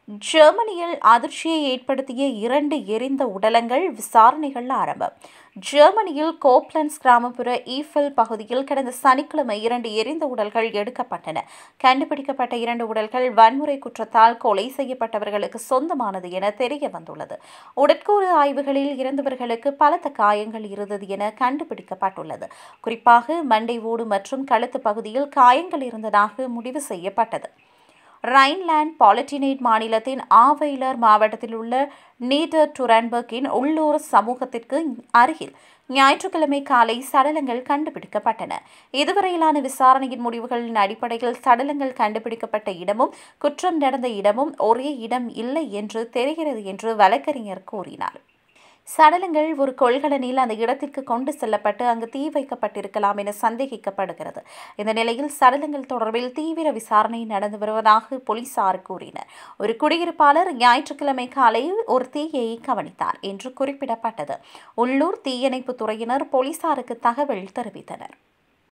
ஜெர்மனியில் அதிர்ச்சியை ஏற்படுத்திய இரண்டு எரிந்த உடலங்கள் விசாரணைகள் ஆரம்பம் ஜெர்மனியில் கோப்லன்ஸ் கிராமப்புற ஈஃபெல் பகுதியில் கடந்த சனிக்கிழமை இரண்டு எரிந்த உடல்கள் எடுக்கப்பட்டன கண்டுபிடிக்கப்பட்ட இரண்டு உடல்கள் வன்முறை குற்றத்தால் கொலை செய்யப்பட்டவர்களுக்கு சொந்தமானது என தெரிய வந்துள்ளது உடற்கூறு ஆய்வுகளில் இறந்தவர்களுக்கு பலத்த காயங்கள் இருந்தது என கண்டுபிடிக்கப்பட்டுள்ளது குறிப்பாக மண்டை ஓடு மற்றும் கழுத்து பகுதியில் காயங்கள் இருந்ததாக முடிவு செய்யப்பட்டது ரைன்லேண்ட் பாலிட்டினேட் மாநிலத்தின் ஆவைலர் மாவட்டத்தில் உள்ள நீடர் டுரன்பர்கின் உள்ளூர் சமூகத்திற்கு அருகில் ஞாயிற்றுக்கிழமை காலை சடலங்கள் கண்டுபிடிக்கப்பட்டன இதுவரையிலான விசாரணையின் முடிவுகளின் அடிப்படையில் சடலங்கள் கண்டுபிடிக்கப்பட்ட இடமும் குற்றம் நடந்த இடமும் ஒரே இடம் இல்லை என்று தெரிகிறது என்று வழக்கறிஞர் கூறினார் சடலங்கள் ஒரு கொள்கலனில் அந்த இடத்திற்கு கொண்டு செல்லப்பட்டு அங்கு தீ வைக்கப்பட்டிருக்கலாம் என சந்தேகிக்கப்படுகிறது இந்த நிலையில் சடலங்கள் தொடர்பில் தீவிர விசாரணை நடந்து வருவதாக போலீசார் கூறினர் ஒரு குடியிருப்பாளர் ஞாயிற்றுக்கிழமை காலை ஒரு தீயை கவனித்தார் என்று குறிப்பிடப்பட்டது உள்ளூர் தீயணைப்பு துறையினர் போலீசாருக்கு தகவல் தெரிவித்தனர்